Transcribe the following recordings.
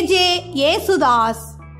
J Yesudas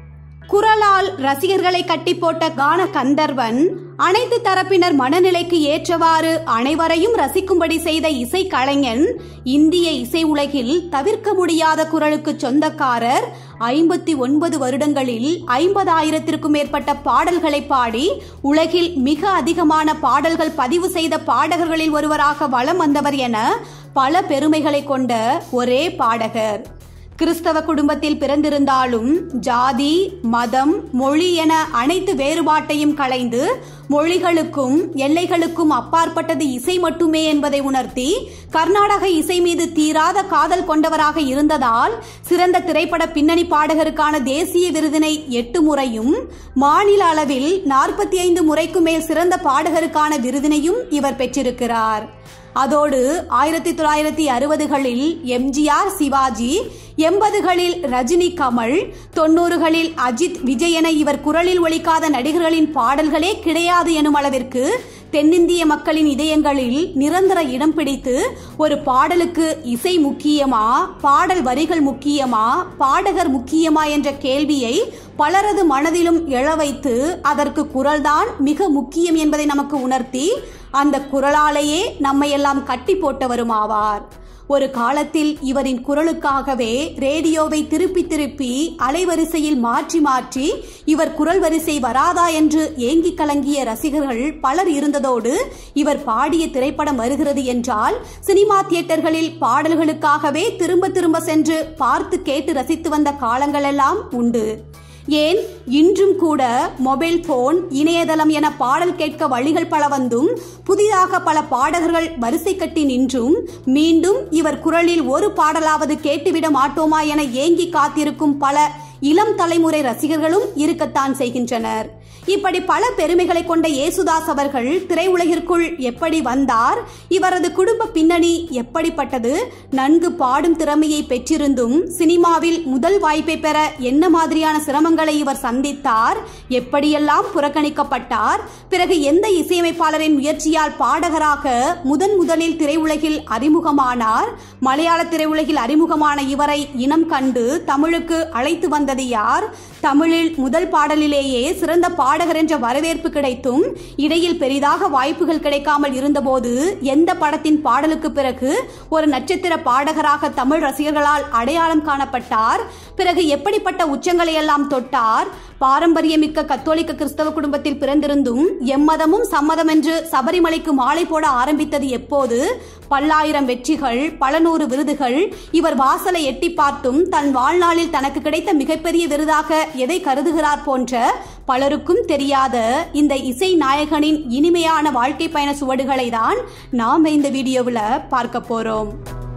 குரலால் ரசிகர்களை கட்டி போட்ட கான கந்தர்வன் அனைத்து தரப்பினர் மனநிலைக்கு ஏற்றவாறு அனைவரையும் ரசிக்கும்படி செய்த இசை கலைஞன் இந்திய இசை உலகில் தவிர்க்க முடியாத குரலுக்கு சொந்தக்காரர் ஐம்பத்தி ஒன்பது வருடங்களில் ஐம்பதாயிரத்திற்கும் மேற்பட்ட பாடல்களை பாடி உலகில் மிக அதிகமான பாடல்கள் பதிவு செய்த பாடகர்களில் ஒருவராக வலம் வந்தவர் என பல பெருமைகளை கொண்ட ஒரே பாடகர் கிறிஸ்தவ குடும்பத்தில் பிறந்திருந்தாலும் ஜாதி மதம் மொழி என அனைத்து வேறுபாட்டையும் களைந்து மொழிகளுக்கும் எல்லைகளுக்கும் அப்பாற்பட்டது இசை மட்டுமே என்பதை உணர்த்தி கர்நாடக இசை மீது தீராத காதல் கொண்டவராக இருந்ததால் சிறந்த திரைப்பட பின்னணி பாடகருக்கான தேசிய விருதினை எட்டு முறையும் மாநில அளவில் நாற்பத்தி ஐந்து முறைக்கும் மேல் சிறந்த பாடகருக்கான விருதினையும் இவர் பெற்றிருக்கிறார் அதோடு ஆயிரத்தி தொள்ளாயிரத்தி அறுபதுகளில் எம்ஜிஆர் சிவாஜி எண்பதுகளில் ரஜினி கமல் தொண்ணூறுகளில் அஜித் விஜய் என இவர் குரலில் ஒலிக்காத நடிகர்களின் பாடல்களே கிடையாது எனும் அளவிற்கு தென்னிந்திய மக்களின் இதயங்களில் நிரந்தர இடம் பிடித்து ஒரு பாடலுக்கு இசை முக்கியமா பாடல் வரிகள் முக்கியமா பாடகர் முக்கியமா என்ற கேள்வியை பலரது மனதிலும் எழ வைத்து அதற்கு குரல்தான் மிக முக்கியம் என்பதை நமக்கு உணர்த்தி அந்த குரலாலேயே நம்மையெல்லாம் கட்டி போட்டவரும் ஆவார் ஒரு காலத்தில் இவரின் குரலுக்காகவே ரேடியோவை திருப்பி திருப்பி அலைவரிசையில் மாற்றி மாற்றி இவர் குரல் வரிசை வராதா என்று ஏங்கி கலங்கிய ரசிகர்கள் பலர் இருந்ததோடு இவர் பாடிய திரைப்படம் வருகிறது என்றால் சினிமா தியேட்டர்களில் பாடல்களுக்காகவே திரும்ப திரும்ப சென்று பார்த்து கேட்டு ரசித்து வந்த காலங்களெல்லாம் உண்டு ஏன் இன்றும் கூட மொபைல் போன் இணையதளம் என பாடல் கேட்க வழிகள் பல வந்தும் புதிதாக பல பாடகர்கள் வரிசை கட்டி நின்றும் மீண்டும் இவர் குரலில் ஒரு பாடலாவது கேட்டுவிட மாட்டோமா என ஏங்கி காத்திருக்கும் பல இளம் தலைமுறை ரசிகர்களும் இருக்கத்தான் செய்கின்றனர் இப்படி பல பெருமைகளை கொண்ட இயேசுதாஸ் அவர்கள் திரையுலகிற்குள் எப்படி வந்தார் இவரது குடும்ப பின்னணி எப்படிப்பட்டது நன்கு பாடும் திறமையை பெற்றிருந்தும் சினிமாவில் முதல் வாய்ப்பை பெற என்ன மாதிரியான சிரமங்களை இவர் சந்தித்தார் எப்படியெல்லாம் புறக்கணிக்கப்பட்டார் பிறகு எந்த இசையமைப்பாளரின் முயற்சியால் பாடகராக முதன் முதலில் திரையுலகில் அறிமுகமானார் மலையாள திரையுலகில் அறிமுகமான இவரை இனம் கண்டு தமிழுக்கு அழைத்து வந்தது யார் தமிழில் முதல் பாடலிலேயே சிறந்த பாடகர் என்ற வரவேற்பு கிடைத்தும் இடையில் பெரிதாக வாய்ப்புகள் கிடைக்காமல் இருந்தபோது எந்த படத்தின் பாடலுக்கு பிறகு ஒரு நட்சத்திர பாடகராக தமிழ் ரசிகர்களால் அடையாளம் காணப்பட்டார் பிறகு எப்படிப்பட்ட உச்சங்களை எல்லாம் தொட்டார் பாரம்பரியமிக்க கத்தோலிக்க கிறிஸ்தவ குடும்பத்தில் பிறந்திருந்தும் எம்மதமும் சம்மதம் என்று சபரிமலைக்கு மாலை போட ஆரம்பித்தது எப்போது பல்லாயிரம் வெற்றிகள் பல நூறு விருதுகள் இவர் வாசலை எட்டி பார்த்தும் தன் வாழ்நாளில் தனக்கு கிடைத்த மிகப்பெரிய விருதாக எதை கருதுகிறார் போன்ற பலருக்கும் தெரியாத இந்த இசை நாயகனின் இனிமையான வாழ்க்கை பயண சுவடுகளை தான் நாம் இந்த வீடியோவில் பார்க்க போறோம்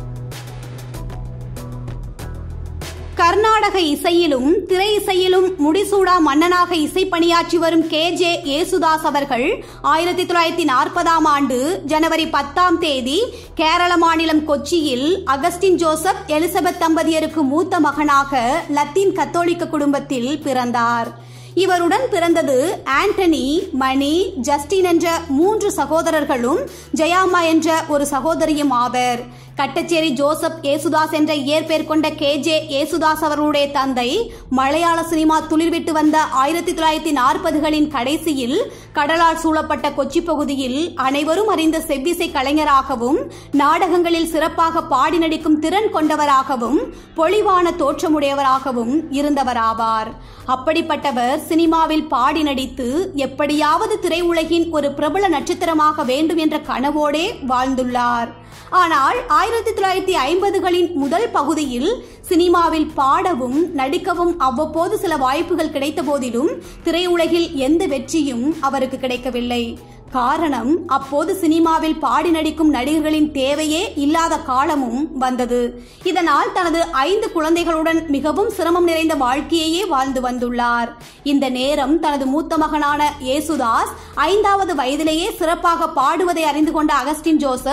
கர்நாடக இசையிலும் திரை இசையிலும் முடிசூடா மன்னனாக இசை பணியாற்றி வரும் கே ஜே ஏசுதாஸ் அவர்கள் ஆயிரத்தி தொள்ளாயிரத்தி நாற்பதாம் ஆண்டு ஜனவரி பத்தாம் தேதி கேரள மாநிலம் கொச்சியில் அகஸ்டின் ஜோசப் எலிசபெத் தம்பதியருக்கு மூத்த மகனாக லத்தீன் கத்தோலிக்க குடும்பத்தில் பிறந்தார் இவருடன் பிறந்தது ஆண்டனி மணி ஜஸ்டின் என்ற மூன்று சகோதரர்களும் ஜெயாமா என்ற ஒரு சகோதரியும் ஆவர் கட்டச்சேரி ஜோசப் ஏசுதாஸ் என்ற இயற்பெயர் கொண்ட கே ஜே ஏசுதாஸ் அவர்களுடைய தந்தை மலையாள சினிமா துளிர்விட்டு வந்த ஆயிரத்தி தொள்ளாயிரத்தி நாற்பதுகளின் கடைசியில் கடலால் சூழப்பட்ட கொச்சி பகுதியில் அனைவரும் அறிந்த செவ்விசை கலைஞராகவும் நாடகங்களில் சிறப்பாக பாடி நடிக்கும் திறன் கொண்டவராகவும் பொலிவான தோற்றமுடையவராகவும் இருந்தவராவார் அப்படிப்பட்டவர் சினிமாவில் பாடி நடித்து எப்படியாவது திரையுலகின் ஒரு பிரபல நட்சத்திரமாக வேண்டும் என்ற கனவோடே வாழ்ந்துள்ளார் ஆனால் ஆயிரத்தி தொள்ளாயிரத்தி ஐம்பதுகளின் முதல் பகுதியில் சினிமாவில் பாடவும் நடிக்கவும் அவ்வப்போது சில வாய்ப்புகள் கிடைத்த போதிலும் திரையுலகில் எந்த வெற்றியும் அவருக்கு கிடைக்கவில்லை காரணம் அப்போது சினிமாவில் பாடி நடிக்கும் நடிகர்களின் தேவையே இல்லாத காலமும் வந்தது இதனால் தனது ஐந்து குழந்தைகளுடன் மிகவும் சிரமம் நிறைந்த வாழ்க்கையையே வாழ்ந்து வந்துள்ளார் இந்த நேரம் தனது மூத்த மகனான ஏசுதாஸ் ஐந்தாவது வயதிலேயே சிறப்பாக பாடுவதை அறிந்து கொண்ட அகஸ்டின் ஜோசப்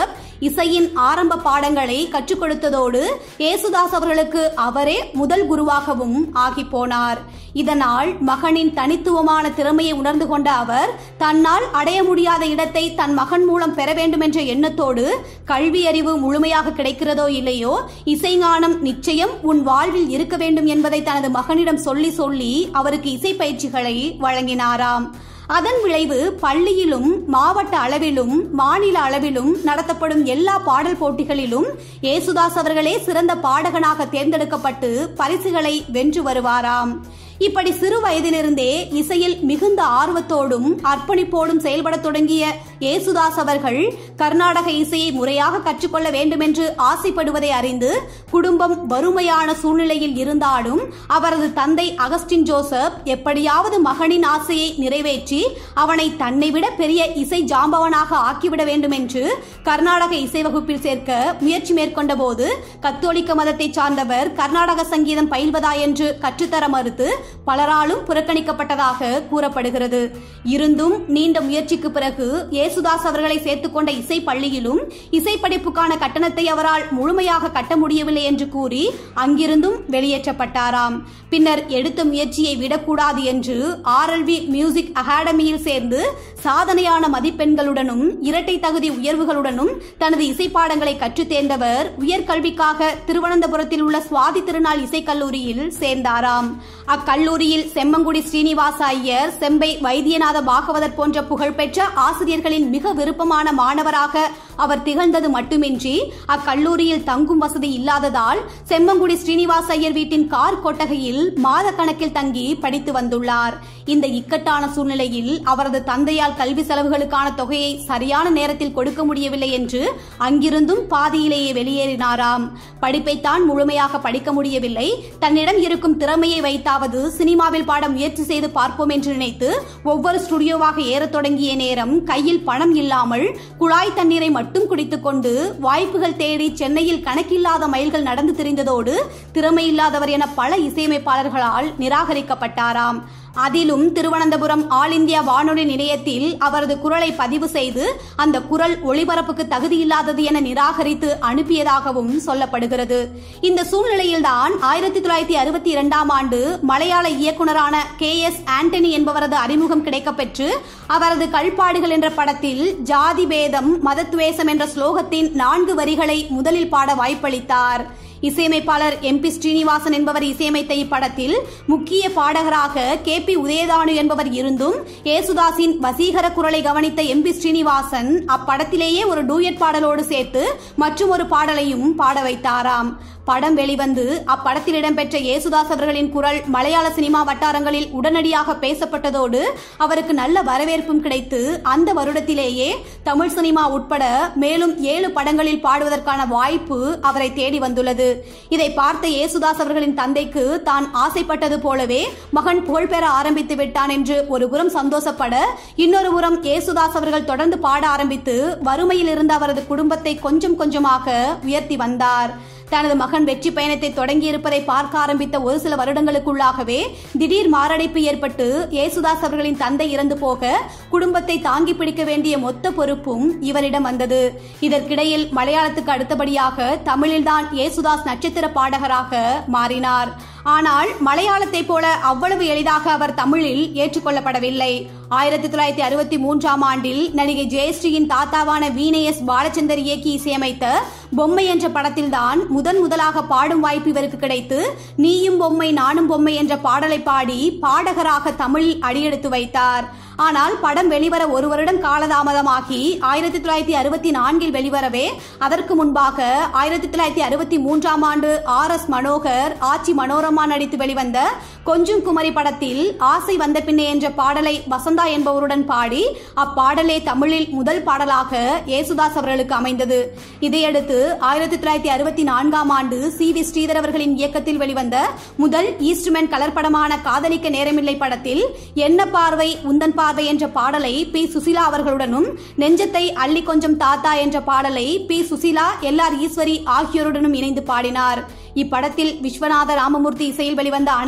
இசையின் ஆரம்ப பாடங்களை கற்றுக் கொடுத்ததோடு ஏசுதாஸ் அவர்களுக்கு அவரே முதல் குருவாகவும் ஆகி போனார் இதனால் மகனின் தனித்துவமான திறமையை உணர்ந்து கொண்ட அவர் தன்னால் அடைய முடியாத இடத்தை தன் மகன் மூலம் பெற வேண்டும் என்ற எண்ணத்தோடு கல்வி அறிவு முழுமையாக கிடைக்கிறதோ இல்லையோ இசைஞானம் நிச்சயம் உன் வாழ்வில் இருக்க வேண்டும் என்பதை தனது மகனிடம் சொல்லி சொல்லி அவருக்கு இசை பயிற்சிகளை வழங்கினாராம் அதன் விளைவு பள்ளியிலும் மாவட்ட அளவிலும் மாநில அளவிலும் நடத்தப்படும் எல்லா பாடல் போட்டிகளிலும் ஏசுதாஸ் அவர்களே சிறந்த பாடகனாக தேர்ந்தெடுக்கப்பட்டு பரிசுகளை வென்று வருவாராம் இப்படி சிறு வயதிலிருந்தே இசையில் மிகுந்த ஆர்வத்தோடும் அர்ப்பணிப்போடும் செயல்படத் தொடங்கிய ஏசுதாஸ் அவர்கள் கர்நாடக இசையை முறையாக கற்றுக்கொள்ள வேண்டும் என்று ஆசைப்படுவதை அறிந்து குடும்பம் வறுமையான சூழ்நிலையில் இருந்தாலும் அவரது தந்தை அகஸ்டின் ஜோசப் எப்படியாவது மகனின் ஆசையை நிறைவேற்றி அவனை தன்னை விட பெரிய இசை ஜாம்பவனாக ஆக்கிவிட வேண்டும் என்று கர்நாடக இசை வகுப்பில் சேர்க்க முயற்சி மேற்கொண்ட போது கத்தோலிக்க மதத்தை சார்ந்தவர் கர்நாடக சங்கீதம் பயில்வதா என்று கற்றுத்தர மறுத்து பலராலும் புறக்கணிக்கப்பட்டதாக கூறப்படுகிறது இருந்தும் நீண்ட முயற்சிக்கு பிறகு ஏசுதாஸ் அவர்களை சேர்த்துக்கொண்ட இசை பள்ளியிலும் இசை படிப்புக்கான கட்டணத்தை அவரால் முழுமையாக கட்ட முடியவில்லை என்று கூறி அங்கிருந்தும் வெளியேற்றப்பட்டாராம் பின்னர் எடுத்த முயற்சியை விடக்கூடாது என்று ஆர்எல்வி மியூசிக் அகாடமியில் சேர்ந்து சாதனையான மதிப்பெண்களுடனும் இரட்டை தகுதி உயர்வுகளுடனும் தனது இசை பாடங்களை கற்றுத் தேர்ந்தவர் உயர்கல்விக்காக திருவனந்தபுரத்தில் உள்ள சுவாதி திருநாள் இசைக்கல்லூரியில் சேர்ந்தாராம் அக்கல்லூரியில் செம்மங்குடி ஸ்ரீனிவாச ஐயர் செம்பை வைத்தியநாத பாகவதர் போன்ற புகழ்பெற்ற ஆசிரியர்களின் மிக விருப்பமான மாணவராக அவர் திகழ்ந்தது மட்டுமின்றி அக்கல்லூரியில் தங்கும் வசதி இல்லாததால் செம்மங்குடி ஸ்ரீனிவாச ஐயர் வீட்டின் கார் கொட்டகையில் மாத கணக்கில் தங்கி படித்து வந்துள்ளார் இந்த இக்கட்டான சூழ்நிலையில் அவரது தந்தையால் கல்வி செலவுகளுக்கான தொகையை சரியான நேரத்தில் கொடுக்க முடியவில்லை என்று அங்கிருந்தும் பாதியிலேயே வெளியேறினாராம் படிப்பைத்தான் முழுமையாக படிக்க முடியவில்லை தன்னிடம் இருக்கும் திறமையை வைத்தாவது சினிமாவில் பாட முயற்சி செய்து பார்ப்போம் என்று நினைத்து ஒவ்வொரு ஸ்டுடியோவாக ஏறத் தொடங்கிய நேரம் கையில் பணம் இல்லாமல் குழாய் தண்ணீரை மட்டும் குடித்துக்கொண்டு வாய்ப்புகள் தேடி சென்னையில் கணக்கில்லாத மைல்கள் நடந்து திரிந்ததோடு திறமையில்லாதவர் என பல இசையமைப்பாளர்களால் நிராகரிக்கப்பட்டாராம் அதிலும் திருவனந்தபுரம் ஆல் இந்தியா வானொலி நிலையத்தில் அவரது குரலை பதிவு செய்து அந்த குரல் ஒளிபரப்புக்கு தகுதியில்லாதது என நிராகரித்து அனுப்பியதாகவும் சொல்லப்படுகிறது இந்த சூழ்நிலையில்தான் ஆயிரத்தி தொள்ளாயிரத்தி அறுபத்தி இரண்டாம் ஆண்டு மலையாள இயக்குனரான கே எஸ் ஆண்டனி என்பவரது அறிமுகம் கிடைக்கப்பெற்று அவரது கல்பாடுகள் என்ற படத்தில் ஜாதி பேதம் மதத்வேஷம் என்ற ஸ்லோகத்தின் நான்கு வரிகளை முதலில் பாட வாய்ப்பளித்தார் இசையமைப்பாளர் எம் பி ஸ்ரீனிவாசன் என்பவர் இசையமைத்த இப்படத்தில் முக்கிய பாடகராக கே பி உதயதானு என்பவர் இருந்தும் ஏசுதாஸின் வசீகர குரலை கவனித்த எம் பி ஸ்ரீனிவாசன் அப்படத்திலேயே ஒரு டூயட் பாடலோடு சேர்த்து மற்றும் ஒரு பாடலையும் பாட வைத்தாராம் படம் வெளிவந்து அப்படத்தில் இடம்பெற்ற ஏசுதாஸ் அவர்களின் குரல் மலையாள சினிமா வட்டாரங்களில் உடனடியாக பேசப்பட்டதோடு அவருக்கு நல்ல வரவேற்பும் கிடைத்து அந்த வருடத்திலேயே தமிழ் சினிமா உட்பட மேலும் ஏழு படங்களில் பாடுவதற்கான வாய்ப்பு அவரை தேடி வந்துள்ளது இதை பார்த்த ஏசுதாஸ் அவர்களின் தந்தைக்கு தான் ஆசைப்பட்டது போலவே மகன் புகழ்பெற ஆரம்பித்து விட்டான் என்று ஒரு புறம் சந்தோஷப்பட இன்னொரு புறம் ஏசுதாஸ் அவர்கள் தொடர்ந்து பாட ஆரம்பித்து வறுமையில் இருந்த அவரது குடும்பத்தை கொஞ்சம் கொஞ்சமாக உயர்த்தி வந்தார் தனது மகன் வெற்றி பயணத்தை தொடங்கியிருப்பதை பார்க்க ஆரம்பித்த ஒரு சில வருடங்களுக்குள்ளாகவே திடீர் மாரடைப்பு ஏற்பட்டு ஏசுதாஸ் அவர்களின் தந்தை இறந்து போக குடும்பத்தை தாங்கி பிடிக்க வேண்டிய மொத்த பொறுப்பும் இவரிடம் வந்தது இதற்கிடையில் மலையாளத்துக்கு அடுத்தபடியாக தமிழில்தான் ஏசுதாஸ் நட்சத்திர பாடகராக மாறினார் ஆனால் மலையாளத்தை போல அவ்வளவு எளிதாக அவர் தமிழில் ஏற்றுக்கொள்ளப்படவில்லை ஆயிரத்தி தொள்ளாயிரத்தி அறுபத்தி மூன்றாம் ஆண்டில் நடிகை ஜெயஸ்ரீயின் தாத்தாவான வீனேஎஸ் பாலச்சந்தர் இயக்கி இசையமைத்த பொம்மை என்ற படத்தில்தான் முதன் முதலாக பாடும் வாய்ப்பு இவருக்கு கிடைத்து நீயும் பொம்மை நானும் பொம்மை என்ற பாடலை பாடி பாடகராக தமிழில் அடியெடுத்து வைத்தார் ஆனால் படம் வெளிவர ஒரு வருடம் காலதாமதமாகி ஆயிரத்தி தொள்ளாயிரத்தி அறுபத்தி நான்கில் வெளிவரவே அதற்கு முன்பாக ஆயிரத்தி தொள்ளாயிரத்தி அறுபத்தி மூன்றாம் ஆண்டு ஆர் எஸ் மனோகர் ஆச்சி மனோரமா நடித்து வெளிவந்த கொஞ்சம் குமரி படத்தில் ஆசை வந்த பின்னே என்ற பாடலை வசந்தா என்பவருடன் பாடி அப்பாடலே தமிழில் முதல் பாடலாக ஏசுதாஸ் அவர்களுக்கு அமைந்தது இதையடுத்து ஆயிரத்தி தொள்ளாயிரத்தி அறுபத்தி நான்காம் ஆண்டு சி வி ஸ்ரீதர் அவர்களின் இயக்கத்தில் வெளிவந்த முதல் ஈஸ்ட்மென் கலர் படமான காதலிக்க நேரமில்லை படத்தில் என்ன பார்வை உந்தன் பார்வை என்ற பாடலை பி சுசிலா அவர்களுடனும் நெஞ்சத்தை அள்ளி கொஞ்சம் தாத்தா என்ற பாடலை P Susheela L R Eswari ஆகியோருடனும் இணைந்து பாடினார் இப்படத்தில் விஸ்வநாத ராமமூர்த்தி இசையில் வெளிவந்த அனைத்து பாடல்களும்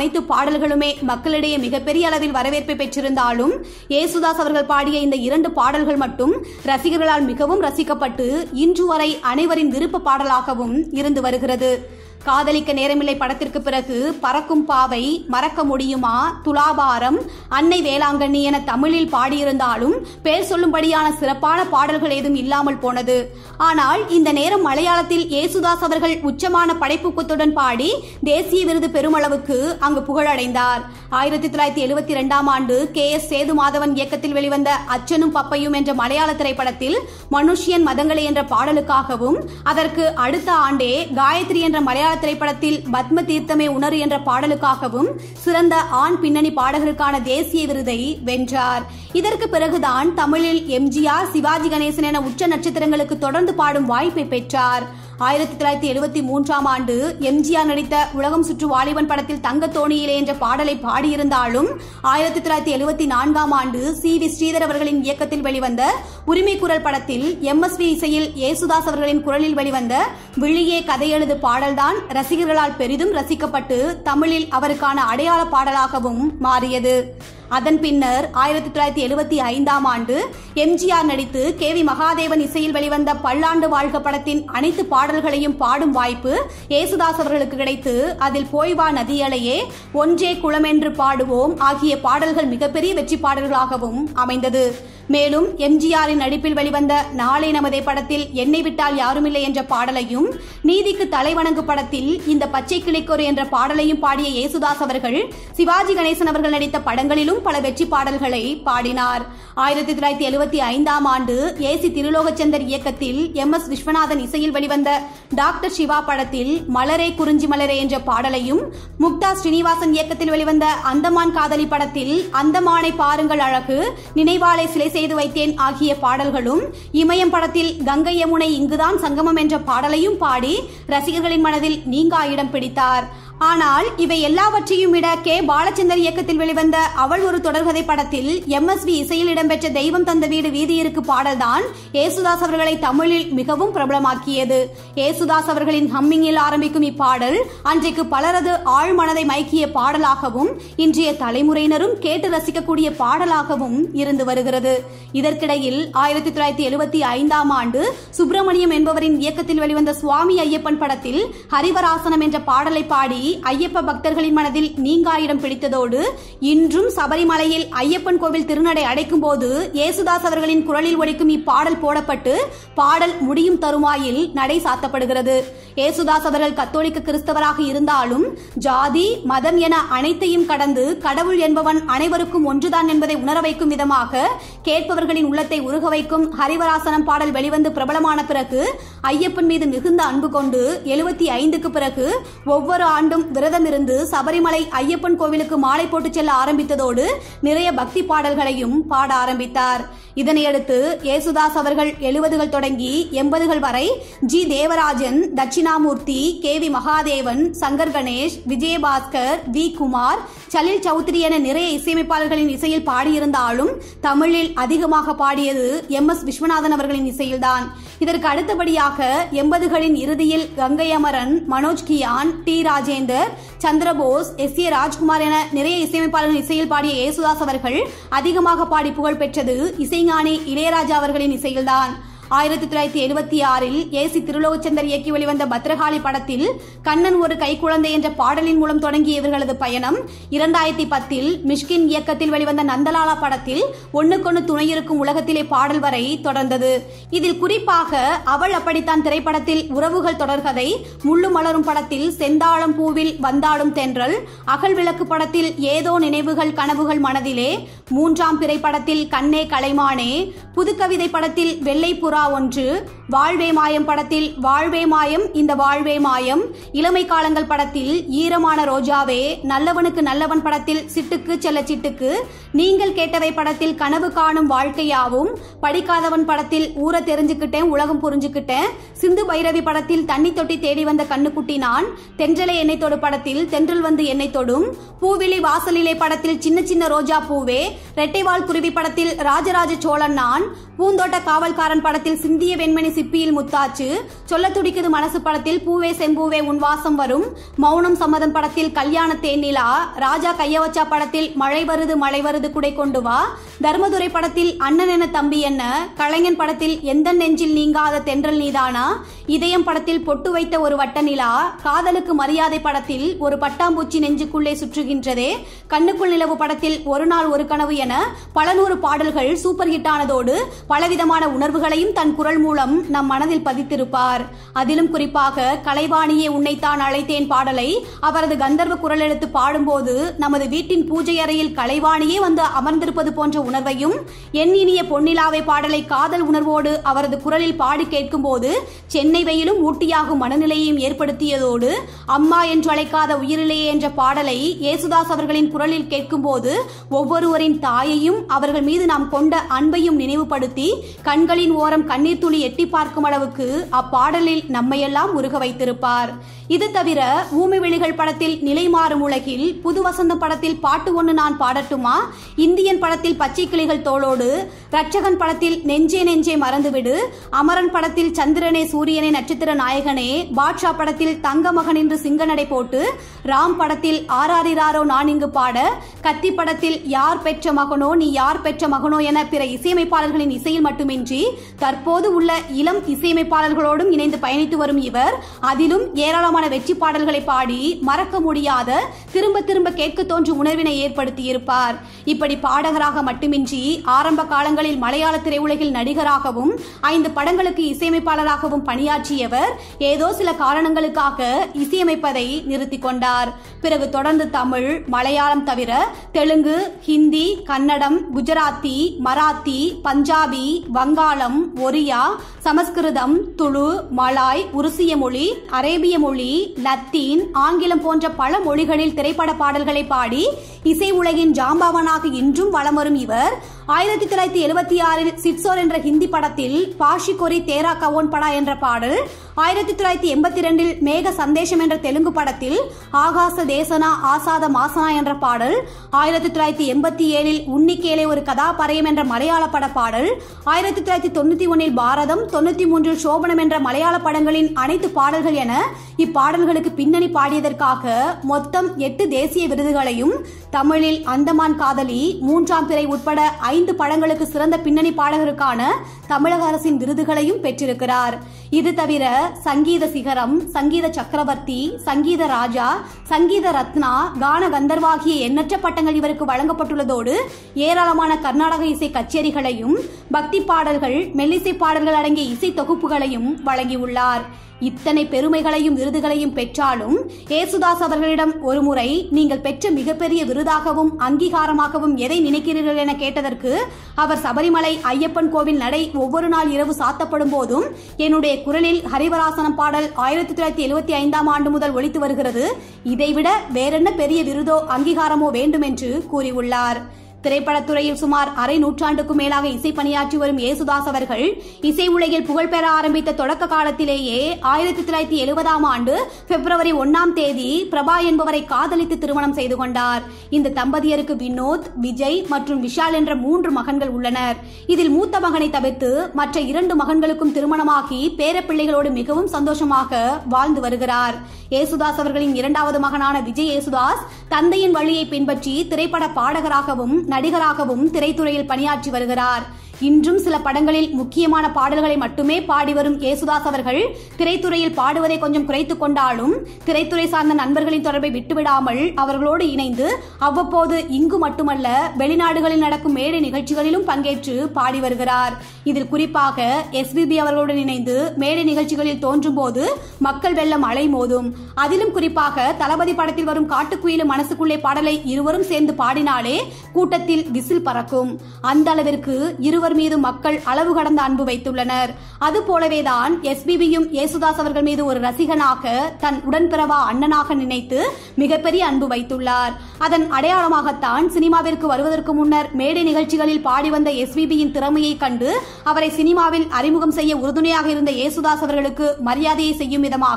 பாடல்களுமே மக்களிடையே மிகப்பெரிய அளவில் வரவேற்பை பெற்றிருந்தாலும் ஏசுதாஸ் அவர்கள் பாடிய இந்த இரண்டு பாடல்கள் மட்டும் ரசிகர்களால் மிகவும் ரசிக்கப்பட்டு இன்று வரை அனைவரின் விருப்ப பாடலாகவும் இருந்து வருகிறது காதலிக்க நேரமில்லை படத்திற்கு பிறகு பறக்கும் பாவை மறக்க முடியுமா துலாபாரம் அன்னை வேளாங்கண்ணி என தமிழில் பாடியிருந்தாலும் பேர் சொல்லும்படியான சிறப்பான பாடல்கள் ஏதும் இல்லாமல் போனது ஆனால் இந்த நேரம் மலையாளத்தில் ஏசுதாஸ் அவர்கள் உச்சமான படைப்புக்குத்துடன் பாடி தேசிய விருது பெருமளவுக்கு அங்கு புகழடைந்தார் ஆயிரத்தி தொள்ளாயிரத்தி எழுபத்தி இரண்டாம் ஆண்டு கே எஸ் சேது மாதவன் இயக்கத்தில் வெளிவந்த அச்சனும் பப்பையும் என்ற மலையாள திரைப்படத்தில் மனுஷியன் மதங்களே என்ற பாடலுக்காகவும் அதற்கு அடுத்த ஆண்டே காயத்ரி என்ற மலையாள திரைப்படத்தில் பத்ம தீர்த்தமே உணரு என்ற பாடலுக்காகவும் சிறந்த ஆண் பின்னணி பாடகருக்கான தேசிய விருதை வென்றார் இதற்கு பிறகுதான் தமிழில் எம்ஜிஆர் சிவாஜி கணேசன் என உச்ச நட்சத்திரங்களுக்கு தொடர்ந்து பாடும் வாய்ப்பை பெற்றார் ஆயிரத்தி தொள்ளாயிரத்தி எழுபத்தி மூன்றாம் ஆண்டு எம்ஜிஆர் நடித்த உலகம் சுற்று வாலிபன் படத்தில் தங்க தோணியிலே என்ற பாடலை பாடியிருந்தாலும் ஆயிரத்தி தொள்ளாயிரத்தி எழுபத்தி நான்காம் ஆண்டு சி வி ஸ்ரீதர் அவர்களின் இயக்கத்தில் வெளிவந்த உரிமை குரல் படத்தில் எம் எஸ் வி இசையில் ஏசுதாஸ் அவர்களின் குரலில் வெளிவந்த விழியே கதையெழுது பாடல்தான் ரசிகர்களால் பெரிதும் ரசிக்கப்பட்டு தமிழில் அவருக்கான அடையாள பாடலாகவும் மாறியது அதன் பின்னர் ஆயிரத்தி தொள்ளாயிரத்தி எழுபத்தி ஐந்தாம் ஆண்டு எம்ஜிஆர் நடித்து கே வி மகாதேவன் இசையில் வெளிவந்த பல்லாண்டு வாழ்க படத்தின் அனைத்து பாடல்களையும் பாடும் வாய்ப்பு ஏசுதாஸ் அவர்களுக்கு கிடைத்து அதில் போய் வா நதியலையே ஒன்றே குளமென்று பாடுவோம் ஆகிய பாடல்கள் மிகப்பெரிய வெற்றி பாடல்களாகவும் அமைந்தது மேலும் எம்ஜிஆரின் நடிப்பில் வெளிவந்த நாளை நமதே படத்தில் என்னை விட்டால் யாருமில்லை என்ற பாடலையும் நீதிக்கு தலைவணங்கு படத்தில் இந்த பச்சை கிளிக்கொரு என்ற பாடலையும் பாடிய ஏசுதாஸ் அவர்கள் சிவாஜி கணேசன் அவர்கள் நடித்த படங்களிலும் பல வெற்றி பாடல்களை பாடினார் ஆயிரத்தி தொள்ளாயிரத்தி எழுபத்தி ஐந்தாம் ஆண்டு ஏசி திருலோகச்சந்தர் இயக்கத்தில் எம் எஸ் விஸ்வநாதன் இசையில் வெளிவந்த டாக்டர் சிவா படத்தில் மலரே குறிஞ்சி மலரே என்ற பாடலையும் முக்தா ஸ்ரீனிவாசன் இயக்கத்தில் வெளிவந்த அந்தமான் காதலி படத்தில் அந்தமானை பாருங்கள் அழகு நினைவாலை சிலை செய்து வைத்தேன் ஆகிய பாடல்களும் இமயம் படத்தில் கங்கை யமுனை இங்குதான் சங்கமம் என்ற பாடலையும் பாடி ரசிகர்களின் மனதில் நீங்கா இடம் பிடித்தார் ஆனால் இவை எல்லாவற்றையும் விட கே பாலச்சந்தர் இயக்கத்தில் வெளிவந்த அவள் ஒரு தொடர்கதை படத்தில் எம் எஸ் வி இசையில் இடம்பெற்ற தெய்வம் தந்த வீடு வீதியிருக்கு பாடல்தான் ஏசுதாஸ் அவர்களை தமிழில் மிகவும் பிரபலமாக்கியது ஏசுதாஸ் அவர்களின் ஹம்மிங்கில் ஆரம்பிக்கும் இப்பாடல் அன்றைக்கு பலரது ஆழ் மனதை மைக்கிய பாடலாகவும் இன்றைய தலைமுறையினரும் கேட்டு ரசிக்கக்கூடிய பாடலாகவும் இருந்து வருகிறது இதற்கிடையில் ஆயிரத்தி தொள்ளாயிரத்தி எழுபத்தி ஐந்தாம் ஆண்டு சுப்பிரமணியம் என்பவரின் இயக்கத்தில் வெளிவந்த சுவாமி ஐயப்பன் படத்தில் ஹரிவராசனம் என்ற பாடலை பாடி ஐயப்ப பக்தர்களின் மனதில் நீங்கா இடம் பிடித்ததோடு இன்றும் சபரிமலையில் ஐயப்பன் கோவில் திருநடை அடைக்கும் போது ஏசுதாஸ் அவர்களின் குரலில் ஒலிக்கும் இப்பாடல் போடப்பட்டு பாடல் முடியும் தருவாயில் நடை சாத்தப்படுகிறது ஏசுதாஸ் அவர்கள் கத்தோலிக்க கிறிஸ்தவராக இருந்தாலும் ஜாதி மதம் என அனைத்தையும் கடந்து கடவுள் என்பவன் அனைவருக்கும் ஒன்றுதான் என்பதை உணர வைக்கும் விதமாக கேட்பவர்களின் உள்ளத்தை உருக வைக்கும் ஹரிவராசனம் பாடல் வெளிவந்து பிரபலமான பிறகு ஐயப்பன் மீது மிகுந்த அன்பு கொண்டு எழுபத்தி ஐந்துக்கு பிறகு ஒவ்வொரு ஆண்டும் விரதம் இருந்து சபரிமலை ஐயப்பன் கோவிலுக்கு மாலை போட்டு செல்ல ஆரம்பித்ததோடு நிறைய பக்தி பாடல்களையும் பாட ஆரம்பித்தார் இதனையடுத்து ஏசுதாஸ் அவர்கள் எழுபதுகள் தொடங்கி எண்பதுகள் வரை G Devarajan Dakshinamoorthy K V Mahadevan Shankar Ganesh Vijayabhaskar V Kumar Salil Chowdhury என நிறைய இசையமைப்பாளர்களின் இசையில் பாடியிருந்தாலும் தமிழில் அதிகமாக பாடியது எம் எஸ் விஸ்வநாதன் அவர்களின் இசையில்தான் இதற்கு அடுத்தபடியாக எண்பதுகளின் இறுதியில் Gangai Amaran Manoj Gyan T Rajendar Chandrabose S A Rajkumar என நிறைய இசையமைப்பாளர்கள் இசையில் பாடிய ஏசுதாஸ் அவர்கள் அதிகமாக பாடி புகழ் பெற்றது இசைஞானி இளையராஜா அவர்களின் இசையில்தான் ஆயிரத்தி தொள்ளாயிரத்தி எழுபத்தி ஆறில் ஏசி திருலோகச்சந்தர் இயக்கி வெளிவந்த பத்ரகாளி படத்தில் கண்ணன் ஒரு கைக்குழந்தை என்ற பாடலின் மூலம் தொடங்கிய இவர்களது பயணம் இரண்டாயிரத்தி பத்தில் மிஷ்கின் இயக்கத்தில் வெளிவந்த நந்தலாலா படத்தில் ஒண்ணுக்கொன்னு துணையிருக்கும் உலகத்திலே பாடல் வரை தொடர்ந்தது இதில் குறிப்பாக அவள் அப்படித்தான் திரைப்படத்தில் உறவுகள் தொடர்கதை முள்ளு மலரும் படத்தில் செந்தாளம் பூவில் வந்தாடும் தென்றல் அகல் விளக்கு படத்தில் ஏதோ நினைவுகள் கனவுகள் மனதிலே மூன்றாம் பிறை படத்தில் கண்ணே கலைமானே புதுக்கவிதை படத்தில் வெள்ளை புறா ஒன்று வாழ்வே மாயம் படத்தில் வாழ்வே மாயம் இந்த வாழ்வே மாயம் இளமை காலங்கள் படத்தில் ஈரமான ரோஜாவே நல்லவனுக்கு நல்லவன் படத்தில் சிட்டுக்கு செல்ல சிட்டுக்கு நீங்கள் கேட்டவை படத்தில் கனவு காணும் வாழ்க்கையாவும் படிக்காதவன் படத்தில் ஊர தெரிஞ்சுக்கிட்டேன் உலகம் புரிஞ்சுக்கிட்டேன் சிந்து பைரவி படத்தில் தண்ணி தொட்டி தேடி வந்த கண்ணுக்குட்டி நான் தென்றலை எண்ணெய் தொடு படத்தில் தென்றல் வந்து எண்ணெய் தொடும் பூவிழி வாசலிலே படத்தில் சின்ன சின்ன ரோஜா பூவே ரெட்டைவால் குருவி படத்தில் ராஜராஜ சோழன் நான் பூந்தோட்ட காவல்காரன் படத்தில் படத்தில் சிந்திய வெண்மணி சிப்பியில் முத்தாச்சு சொல்ல துடிக்குது மனசு படத்தில் பூவே செம்பூவே உன் வாசம் வரும் மௌனம் சம்மதம் படத்தில் கல்யாண தேனிலா ராஜா கையவச்சா படத்தில் மழை வருது மழை வருது குடை கொண்டு வா தர்மதுரை படத்தில் அண்ணன் என தம்பி என்ன கலைஞன் படத்தில் எந்த நெஞ்சில் நீங்காத தென்றல் நீதானா இதயம் படத்தில் பொட்டு வைத்த ஒரு வட்ட நிலா காதலுக்கு மரியாதை படத்தில் ஒரு பட்டாம்பூச்சி நெஞ்சுக்குள்ளே சுற்றுகின்றதே கண்ணுக்குள் நிலவு படத்தில் ஒரு நாள் ஒரு கனவு என பல நூறு பாடல்கள் சூப்பர் ஹிட் ஆனதோடு பலவிதமான உணர்வுகளையும் தன் குரல் மூலம் நம் மனதில் பதித்திருப்பார் அதிலும் குறிப்பாக கலைவாணியே உன்னைத்தான் அழைத்தேன் பாடலை அவரது கந்தர்வ குரல் எடுத்து பாடும்போது நமது வீட்டின் பூஜை அறையில் கலைவாணியே வந்து அமர்ந்திருப்பது போன்ற உணர்வையும் என் இனிய பொன்னிலாவை பாடலை காதல் உணர்வோடு அவரது குரலில் பாடி கேட்கும்போது சென்னை வெயிலும் ஊட்டியாகும் மனநிலையையும் ஏற்படுத்தியதோடு அம்மா என்று அழைக்காத உயிரிலேயே என்ற பாடலை இயேசுதாஸ் அவர்களின் குரலில் கேட்கும்போது ஒவ்வொருவரின் தாயையும் அவர்கள் மீது நாம் கொண்ட அன்பையும் நினைவுபடுத்தி கண்களின் ஓரம் கண்ணீர் துளி எட்டி பார்க்கும் அளவுக்கு அப்பாடலில் நம்மையெல்லாம் உருக வைத்திருப்பார் இது தவிர ஊமை வெளிகள் படத்தில் நிலை மாறும் உலகில் புது வசந்தம் படத்தில் பாட்டு ஒன்று நான் பாடட்டுமா இந்தியன் படத்தில் பச்சை கிளிகள் தோளோடு ரட்சகன் படத்தில் நெஞ்சே நெஞ்சே மறந்துவிடு அமரன் படத்தில் சந்திரனே சூரியனே நட்சத்திர நாயகனே பாட்ஷா படத்தில் தங்க மகன் என்று சிங்க நடை போட்டு ராம் படத்தில் ஆராரிராரோ நான் இங்கு பாட கத்தி படத்தில் யார் பெற்ற மகனோ நீ யார் பெற்ற மகனோ என பிற இசையமைப்பாளர்களின் இசையில் மட்டுமின்றி தற்போது உள்ள இளம் இசையமைப்பாளர்களோடும் இணைந்து பயணித்து வரும் இவர் அதிலும் ஏராளமான வெற்றி பாடல்களை பாடி மறக்க முடியாத திரும்ப திரும்ப கேட்க தோன்றும் உணர்வினை ஏற்படுத்தியிருப்பார் இப்படி பாடகராக மட்டுமின்றி ஆரம்ப காலங்களில் மலையாள திரையுலகில் நடிகராகவும் ஐந்து படங்களுக்கு இசையமைப்பாளராகவும் பணியாற்றியவர் ஏதோ சில காரணங்களுக்காக இசையமைப்பதை நிறுத்திக் கொண்டார் பிறகு தொடர்ந்து தமிழ் மலையாளம் தவிர தெலுங்கு ஹிந்தி கன்னடம் குஜராத்தி மராத்தி பஞ்சாபி வங்காளம் ஒரியா சமஸ்கிருதம் துளு மலாய் உருசிய மொழி அரேபிய மொழி லத்தீன் ஆங்கிலம் போன்ற பல மொழிகளில் திரைப்பட பாடல்களை பாடி இசை உலகின் ஜாம்பவானாக இன்றும் வலம் வரும் இவர் ஆயிரத்தி தொள்ளாயிரத்தி எழுபத்தி ஆறில் சிட்சோர் என்ற ஹிந்தி படத்தில் பாஷி கொரி தேரா கவோன் படா என்ற பாடல் ஆயிரத்தி தொள்ளாயிரத்தி எண்பத்தி ரெண்டில் மேக சந்தேஷம் என்ற தெலுங்கு படத்தில் ஆகாச தேசனா ஆசாத மாசனா என்ற பாடல் ஆயிரத்தி தொள்ளாயிரத்தி எண்பத்தி ஏழில் உன்னிக்கேலே ஒரு கதாபரயம் என்ற மலையாள பட பாடல் ஆயிரத்தி தொள்ளாயிரத்தி தொண்ணூத்தி ஒன்னில் பாரதம் தொண்ணூத்தி மூன்றில் சோபனம் என்ற மலையாள படங்களின் அனைத்து பாடல்கள் என இப்பாடல்களுக்கு பின்னணி பாடியதற்காக மொத்தம் எட்டு தேசிய விருதுகளையும் தமிழில் அந்தமான் காதலி மூன்றாம் பிறை உட்பட ஐந்து படங்களுக்கு சிறந்த பின்னணி பாடகருக்கான தமிழக அரசின் விருதுகளையும் பெற்றிருக்கிறார் இது தவிர சங்கீத சிகரம் சங்கீத சக்கரவர்த்தி சங்கீத ராஜா சங்கீத ரத்னா கான கந்தர்வாகிய எண்ணற்ற பட்டங்கள் இவருக்கு வழங்கப்பட்டுள்ளதோடு ஏராளமான கர்நாடக இசை கச்சேரிகளையும் பக்தி பாடல்கள் மெல்லிசை பாடல்கள் அடங்கிய இசை தொகுப்புகளையும் வழங்கியுள்ளார் இத்தனை பெருமைகளையும் விருதுகளையும் பெற்றாலும் ஏசுதாஸ் அவர்களிடம் ஒருமுறை நீங்கள் பெற்ற மிகப்பெரிய விருதாகவும் அங்கீகாரமாகவும் எதை நினைக்கிறீர்கள் என கேட்டதற்கு அவர் சபரிமலை ஐயப்பன் கோவில் நடை ஒவ்வொரு நாள் இரவு சாத்தப்படும் போதும் என்னுடைய குரலில் ஹரிவராசனம் பாடல் ஆயிரத்தி தொள்ளாயிரத்தி எழுபத்தி ஐந்தாம் ஆண்டு முதல் ஒலித்து வருகிறது இதைவிட வேறென்ன பெரிய விருதோ அங்கீகாரமோ வேண்டும் என்று கூறியுள்ளார் திரைப்படத்துறையில் சுமார் அரை நூற்றாண்டுக்கும் மேலாக இசை பணியாற்றி வரும் ஏசுதாஸ் அவர்கள் இசை உலகில் புகழ்பெற ஆரம்பித்த தொடக்க காலத்திலேயே ஆயிரத்தி தொள்ளாயிரத்தி எழுபதாம் ஆண்டு பிப்ரவரி ஒன்னாம் தேதி பிரபா என்பவரை காதலித்து திருமணம் செய்து கொண்டார் இந்த தம்பதியருக்கு வினோத் விஜய் மற்றும் விஷால் என்ற மூன்று மகன்கள் உள்ளனர் இதில் மூத்த மகனை தவிர்த்து மற்ற இரண்டு மகன்களுக்கும் திருமணமாகி பேரப்பிள்ளைகளோடு மிகவும் சந்தோஷமாக வாழ்ந்து வருகிறார் ஏசுதாஸ் அவர்களின் இரண்டாவது மகனான விஜய் ஏசுதாஸ் தந்தையின் வழியை பின்பற்றி திரைப்பட பாடகராகவும் நடிகராகவும் திரைத்துறையில் பணியாற்றி வருகிறார் இன்றும் சில படங்களில் முக்கியமான பாடல்களை மட்டுமே பாடி வரும் ஏசுதாஸ் அவர்கள் திரைத்துறையில் பாடுவதை கொஞ்சம் குறைத்துக் கொண்டாலும் திரைத்துறை சார்ந்த நண்பர்களின் தொடர்பை விட்டுவிடாமல் அவர்களோடு இணைந்து அவ்வப்போது இங்கு மட்டுமல்ல வெளிநாடுகளில் நடக்கும் மேடை நிகழ்ச்சிகளிலும் பங்கேற்று பாடி வருகிறார் இதில் குறிப்பாக எஸ்பிபி அவர்களுடன் இணைந்து மேடை நிகழ்ச்சிகளில் தோன்றும் போது மக்கள் வெள்ளம் அலை மோதும் அதிலும் குறிப்பாக தளபதி படத்தில் வரும் காட்டுக்குயிலும் மனசுக்குள்ளே பாடலை இருவரும் சேர்ந்து பாடினாலே கூட்டத்தில் விசில் பறக்கும் அந்த அளவிற்கு இருவர் மீது மக்கள் அளவு கடந்த அன்பு வைத்துள்ளனர் அது போலவேதான் எஸ்பிபியும் ஏசுதாஸ் அவர்கள் மீது ஒரு ரசிகனாக தன் உடன்பிறவா அண்ணனாக நினைத்து மிகப்பெரிய அன்பு வைத்துள்ளார் அதன் அடையாளமாகத்தான் சினிமாவிற்கு வருவதற்கு முன்னர் மேடை நிகழ்ச்சிகளில் பாடி வந்த எஸ்பிபியின் திறமையை கண்டு அவரை சினிமாவில் அறிமுகம் செய்ய உறுதுணையாக இருந்த ஏசுதாஸ் அவர்களுக்கு மரியாதையை செய்யும் விதமாக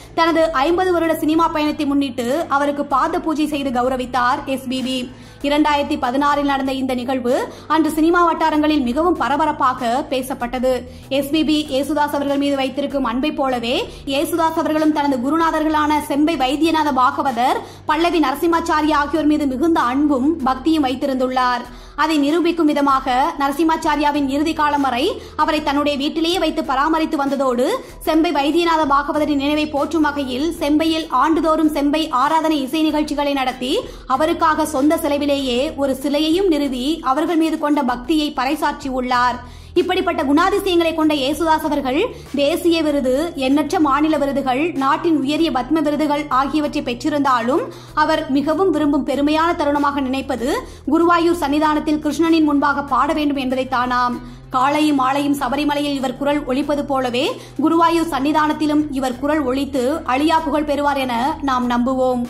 தனது ஐம்பது வருட சினிமா பயணத்தை முன்னிட்டு அவருக்கு பாத பூஜை செய்து கௌரவித்தார் எஸ்பிபி இரண்டாயிரத்தி பதினாறில் நடந்த இந்த நிகழ்வு அன்று சினிமா வட்டாரங்களில் மிகவும் பரபரப்பாக பேசப்பட்டது எஸ்பிபி ஏசுதாஸ் அவர்கள் மீது வைத்திருக்கும் அன்பை போலவே ஏசுதாஸ் அவர்களும் தனது குருநாதர்களான செம்பை வைத்தியநாத பாகவதர் பல்லவி நரசிம்மாச்சாரி ஆகியோர் மீது மிகுந்த அன்பும் பக்தியும் வைத்திருந்துள்ளார் அதை நிரூபிக்கும் விதமாக நரசிம்மாச்சாரியாவின் இறுதி காலம் வரை அவரை தன்னுடைய வீட்டிலேயே வைத்து பராமரித்து வந்ததோடு செம்பை வைத்தியநாத பாகவதரின் நினைவை போற்றும் வகையில் செம்பையில் ஆண்டுதோறும் செம்பை ஆராதனை இசை நிகழ்ச்சிகளை நடத்தி அவருக்காக சொந்த செலவிலேயே ஒரு சிலையையும் நிறுவி அவர்கள் மீது கொண்ட பக்தியை பறைசாற்றியுள்ளார் இப்படிப்பட்ட குணாதிசயங்களை கொண்ட இயேசுதாஸ் அவர்கள் தேசிய விருது எண்ணற்ற மாநில விருதுகள் நாட்டின் உயரிய பத்ம விருதுகள் ஆகியவற்றை பெற்றிருந்தாலும் அவர் மிகவும் விரும்பும் பெருமையான தருணமாக நினைப்பது குருவாயூர் சன்னிதானத்தில் கிருஷ்ணனின் முன்பாக பாட வேண்டும் என்பதை தானாம் காலையும் மாலையும் சபரிமலையில் இவர் குரல் ஒலிப்பது போலவே குருவாயூர் சன்னிதானத்திலும் இவர் குரல் ஒலித்து அழியா புகழ் பெறுவார் என நாம் நம்புவோம்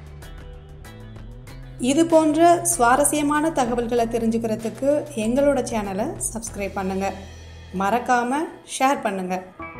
இது போன்ற சுவாரஸ்யமான தகவல்களை தெரிஞ்சுக்கிறதுக்கு எங்களோட சேனலை சப்ஸ்கிரைப் பண்ணுங்கள் மறக்காமல் ஷேர் பண்ணுங்கள்